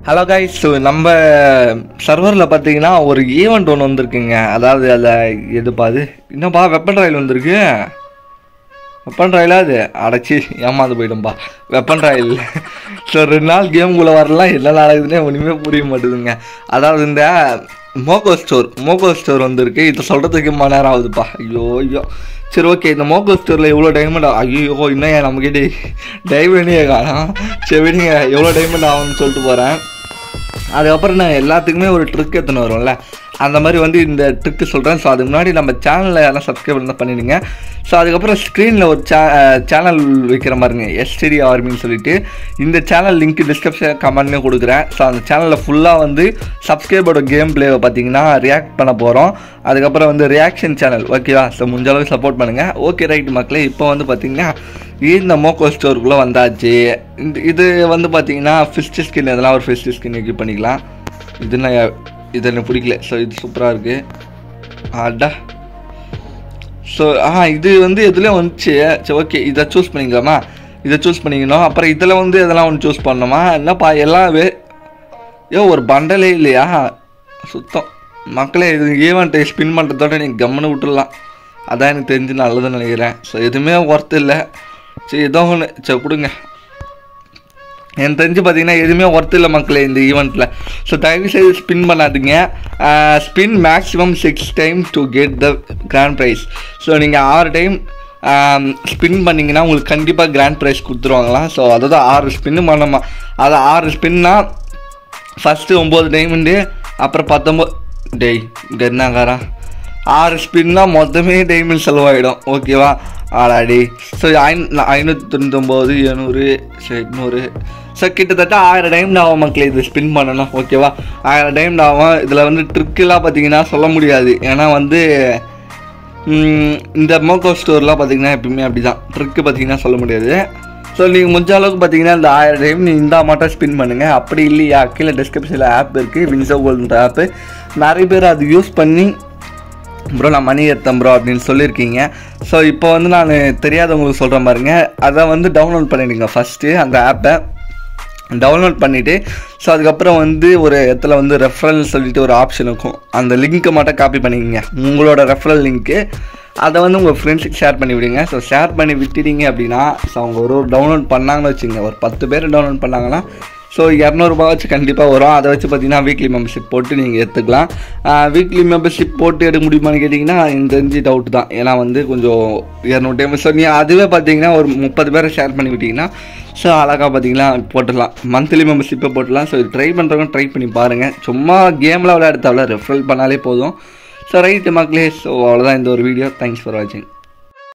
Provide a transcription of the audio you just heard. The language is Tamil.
ஹலோ கைஸ் ஸோ நம்ம சர்வரில் பார்த்தீங்கன்னா ஒரு ஈவெண்ட் ஒன்று வந்திருக்குங்க அதாவது அதில் எதுப்பா அது என்னப்பா வெப்பன் ராயல் வந்திருக்கு வெப்பன் ராயலா அது அடைச்சி ஏமாந்து போயிடும்பா வெப்பன் ராயல் ஸோ ரெண்டு நாள் கேம்குள்ளே வரலாம் என்ன நடக்குதுன்னே ஒன்றுமே புரிய மாட்டேதுங்க அதாவது இந்த மோகோ ஸ்டோர் மோகோ ஸ்டோர் வந்திருக்கு இதை சொல்கிறதுக்கு மணி நேரம் ஆகுதுப்பா ஐயோ ஐயோ சரி ஓகே இந்த மோகோ ஸ்டோரில் எவ்வளோ டைமண்ட் ஐயோ இன்னும் ஏன் நம்மக்கிட்ட டைமண்டே காணும் சரி விடுங்க எவ்வளோ டைமண்ட் ஆகும்னு சொல்லிட்டு போகிறேன் அதுக்கப்புறம் நான் எல்லாத்துக்குமே ஒரு ட்ரிக் எடுத்துன்னு வரும்ல அந்த மாதிரி வந்து இந்த ட்ரிக்கு சொல்கிறேன் ஸோ அதுக்கு முன்னாடி நம்ம சேனலில் யாரும் சப்ஸ்கிரைப் பண்ணால் பண்ணிடுங்க ஸோ அதுக்கப்புறம் ஸ்க்ரீனில் ஒரு சே சேனல் வைக்கிற மாதிரிங்க எஸ்டிடி ஆர்மின்னு சொல்லிட்டு இந்த சேனல் லிங்க் டிஸ்கிரிப்ஷன் கமெண்ட்னு கொடுக்குறேன் ஸோ அந்த சேனலில் ஃபுல்லாக வந்து சப்ஸ்கிரைபோட கேம் பிளேவை பார்த்தீங்கன்னா ரியாக்ட் பண்ண போகிறோம் அதுக்கப்புறம் வந்து ரியாக்ஷன் சேனல் ஓகேவா ஸோ முடிஞ்ச அளவுக்கு சப்போர்ட் பண்ணுங்கள் ஓகே ரைட் மக்களே இப்போ வந்து பார்த்தீங்கன்னா இந்த மோக்கோ ஸ்டோருக்குள்ளே வந்தாச்சு இந்த இது வந்து பார்த்தீங்கன்னா ஃபிஸ்ட் ஸ்கின் இதெல்லாம் ஒரு ஃபிஸ்ட் ஸ்கின் எக்யூப் பண்ணிக்கலாம் இது நான் இது எனக்கு பிடிக்கல ஸோ இது சூப்பராக இருக்குது அடா ஸோ ஆ இது வந்து எதுலேயும் வந்துச்சு சரி ஓகே இதை சூஸ் பண்ணிக்கலாமா இதை சூஸ் பண்ணிக்கணும் அப்புறம் இதில் வந்து இதெல்லாம் ஒன்று சூஸ் பண்ணணுமா என்னப்பா எல்லாம் வே ஏ ஒரு பண்டலே இல்லையா சுத்தம் மக்களே இது ஈவெண்ட்டை ஸ்பின் பண்ணுறதோட நீங்கள் கம்முன்னு விட்டுடலாம் அதான் எனக்கு தெரிஞ்சு நல்லதுன்னு நினைக்கிறேன் ஸோ எதுவுமே ஒர்த் இல்லை சரி ஏதோ ஒன்று சரி கொடுங்க எனக்கு தெரிஞ்சு பார்த்தீங்கன்னா எதுவுமே ஒர்த் இல்லை மக்களே இந்த ஈவெண்ட்டில் ஸோ தயவு செய்து ஸ்பின் பண்ணாதீங்க spin maximum six time to get the grand prize so நீங்கள் ஆறு டைம் ஸ்பின் பண்ணிங்கன்னா உங்களுக்கு கண்டிப்பாக கிராண்ட் ப்ரைஸ் கொடுத்துருவாங்களாம் ஸோ அதாவது ஆறு ஸ்பின்னு பண்ணமா அது ஆறு ஸ்பின்னா ஃபஸ்ட்டு ஒம்பது டைமண்டு அப்புறம் பத்தொம்பது டெய் கர்நாகாரா ஆறு ஸ்பின்னா மொத்தமே டைமண்ட் செலவாயிடும் ஓகேவா ஆடாடி ஸோ ஐநூ ஐநூற்றி தொண்ணூத்தொம்பது எழுநூறு சரி எட்நூறு ஸோ கிட்டத்தட்ட ஆயிரம் டைம் ஆகும் மக்களே இது ஸ்பின் பண்ணணும் ஓகேவா ஆயிரம் டைம் ஆகும் இதில் வந்து ட்ரிக்கெல்லாம் பார்த்தீங்கன்னா சொல்ல முடியாது ஏன்னா வந்து ம், இந்த மோக்கோ ஸ்டோர்லாம் பார்த்தீங்கன்னா எப்பயுமே அப்படி தான் ட்ரிக்கு பார்த்தீங்கன்னா சொல்ல முடியாது ஸோ நீங்கள் முடிஞ்ச அளவுக்கு பார்த்தீங்கன்னா இந்த ஆயிரம் டைம் நீ இந்த மட்டும் ஸ்பின் பண்ணுங்கள் அப்படி இல்லையா கீழே டிஸ்கிரிப்ஷனில் ஆப் இருக்குது வின்சோ கோல்டுன்ற ஆப்பு நிறைய பேர் அது யூஸ் பண்ணி ப்ரோ நான் மணி எடுத்தேன் ப்ரோ அப்படின்னு சொல்லியிருக்கீங்க ஸோ இப்போ வந்து நான் தெரியாதவங்களுக்கு சொல்கிறேன் பாருங்க அதை வந்து டவுன்லோட் பண்ணிடுங்க ஃபஸ்ட்டு அந்த ஆப்பை டவுன்லோட் பண்ணிவிட்டு ஸோ அதுக்கப்புறம் வந்து ஒரு இடத்துல வந்து ரெஃபரல் சொல்லிட்டு ஒரு ஆப்ஷன் இருக்கும் அந்த லிங்க்கை மட்டும் காப்பி பண்ணிக்கங்க உங்களோட ரெஃபரல் லிங்க்கு அதை வந்து உங்கள் ஃப்ரெண்ட்ஸுக்கு ஷேர் பண்ணி விடுங்க ஸோ ஷேர் பண்ணி விட்டுட்டீங்க அப்படின்னா ஸோ அவங்க ஒரு ஒரு டவுன்லோட் பண்ணாங்கன்னு வச்சுங்க ஒரு பத்து பேர் டவுன்லோட் பண்ணாங்கன்னா ஸோ இரநூறுபா வச்சு கண்டிப்பாக வரும் அதை வச்சு பார்த்தீங்கன்னா வீக்லி மெம்பர்ஷிப் போட்டு நீங்கள் எடுத்துக்கலாம் வீக்லி மெம்பர்ஷிப் போட்டு எடுக்க முடியுமான்னு கேட்டிங்கன்னா இந்த தெரிஞ்சு டவுட் தான் ஏன்னா வந்து கொஞ்சம் இரநூறு டைம் ஸோ நீ அதுவே பார்த்தீங்கன்னா ஒரு முப்பது பேரை ஷேர் பண்ணி விட்டிங்கன்னா ஸோ அழகாக பார்த்தீங்கன்னா போட்டுடலாம் மந்த்லி மெம்பர்ஷிப்பை போட்டுடலாம் ஸோ ட்ரை பண்ணுறவங்க ட்ரை பண்ணி பாருங்கள் சும்மா கேமில் விளையாட தேவையில்ல ரெஃபரல் பண்ணாலே போதும் ஸோ ரைட்டு மக்களே ஸோ அவ்வளோதான் இந்த ஒரு வீடியோ தேங்க்ஸ் ஃபார் வாட்சிங்